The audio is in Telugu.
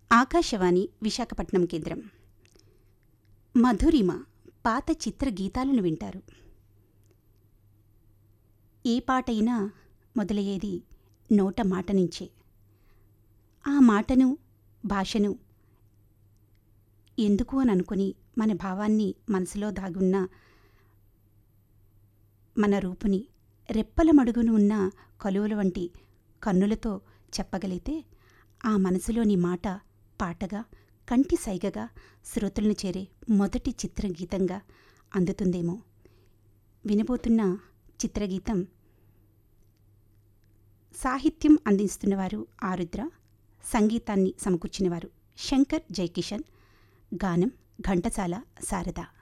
ఆకాశవాణి విశాఖపట్నం కేంద్రం మధురిమ పాత చిత్ర గీతాలను వింటారు ఏ పాటైనా మొదలయ్యేది నోట మాట నుంచే ఆ మాటను భాషను ఎందుకు అని అనుకుని మన భావాన్ని మనసులో దాగున్న మన రూపుని రెప్పల మడుగును ఉన్న కలువల వంటి కన్నులతో చెప్పగలిగితే ఆ మనసులోని మాట పాటగా కంటి సైగగా శ్రోతలను చేరే మొదటి చిత్రగీతంగా అందుతుందేమో వినబోతున్న చిత్రగీతం సాహిత్యం అందిస్తున్నవారు ఆరుద్ర సంగీతాన్ని సమకూర్చినవారు శంకర్ జైకిషన్ గానం ఘంటసాల శారద